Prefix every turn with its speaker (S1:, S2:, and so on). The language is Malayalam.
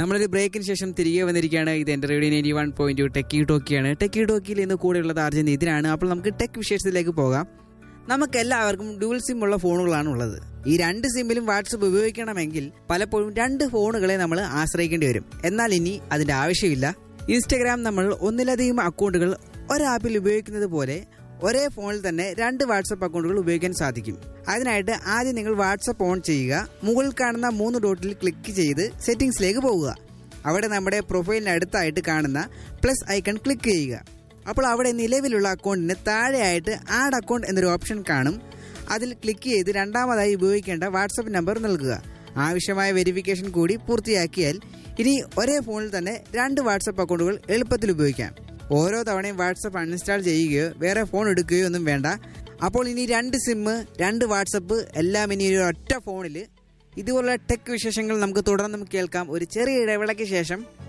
S1: നമ്മളൊരു ബ്രേക്കിന് ശേഷം തിരികെ വന്നിരിക്കുകയാണ് ഇത് എൻ്റെ radio ninety one point techie ടോക്കിയാണ് ടെക്കി ടോക്കിയിൽ ഇന്ന് കൂടെയുള്ളത് അർജുൻ ഇതിനാണ് അപ്പോൾ നമുക്ക് ടെക് വിശേഷത്തിലേക്ക് പോകാം നമുക്ക് എല്ലാവർക്കും ഡ്യൂൽ സിം ഉള്ള ഫോണുകളാണ് ഉള്ളത് ഈ രണ്ട് സിമ്മിലും വാട്സപ്പ് ഉപയോഗിക്കണമെങ്കിൽ പലപ്പോഴും രണ്ട് ഫോണുകളെ നമ്മൾ ആശ്രയിക്കേണ്ടി വരും എന്നാൽ ഇനി അതിന്റെ ആവശ്യമില്ല ഇൻസ്റ്റഗ്രാം നമ്മൾ ഒന്നിലധികം അക്കൗണ്ടുകൾ ഒരാപ്പിൽ ഉപയോഗിക്കുന്നത് പോലെ ഒരേ ഫോണിൽ തന്നെ രണ്ട് വാട്സപ്പ് അക്കൗണ്ടുകൾ ഉപയോഗിക്കാൻ സാധിക്കും അതിനായിട്ട് ആദ്യം നിങ്ങൾ വാട്സപ്പ് ഓൺ ചെയ്യുക മുകളിൽ കാണുന്ന മൂന്ന് ഡോട്ടിൽ ക്ലിക്ക് ചെയ്ത് സെറ്റിംഗ്സിലേക്ക് പോകുക അവിടെ നമ്മുടെ പ്രൊഫൈലിന് അടുത്തായിട്ട് കാണുന്ന പ്ലസ് ഐക്കൺ ക്ലിക്ക് ചെയ്യുക അപ്പോൾ അവിടെ നിലവിലുള്ള അക്കൗണ്ടിന് താഴെയായിട്ട് ആഡ് അക്കൗണ്ട് എന്നൊരു ഓപ്ഷൻ കാണും അതിൽ ക്ലിക്ക് ചെയ്ത് രണ്ടാമതായി ഉപയോഗിക്കേണ്ട വാട്സപ്പ് നമ്പർ നൽകുക ആവശ്യമായ വെരിഫിക്കേഷൻ കൂടി പൂർത്തിയാക്കിയാൽ ഇനി ഒരേ ഫോണിൽ തന്നെ രണ്ട് വാട്സപ്പ് അക്കൗണ്ടുകൾ എളുപ്പത്തിൽ ഉപയോഗിക്കാം ഓരോ തവണയും വാട്സപ്പ് അൺഇൻസ്റ്റാൾ ചെയ്യുകയോ വേറെ ഫോൺ എടുക്കുകയോ ഒന്നും വേണ്ട അപ്പോൾ ഇനി രണ്ട് സിമ്മ് രണ്ട് വാട്സപ്പ് എല്ലാം ഇനി ഒരു ഒറ്റ ഫോണിൽ ഇതുപോലുള്ള ടെക് വിശേഷങ്ങൾ നമുക്ക് തുടർന്നും കേൾക്കാം ഒരു ചെറിയ ഇടവേളയ്ക്ക് ശേഷം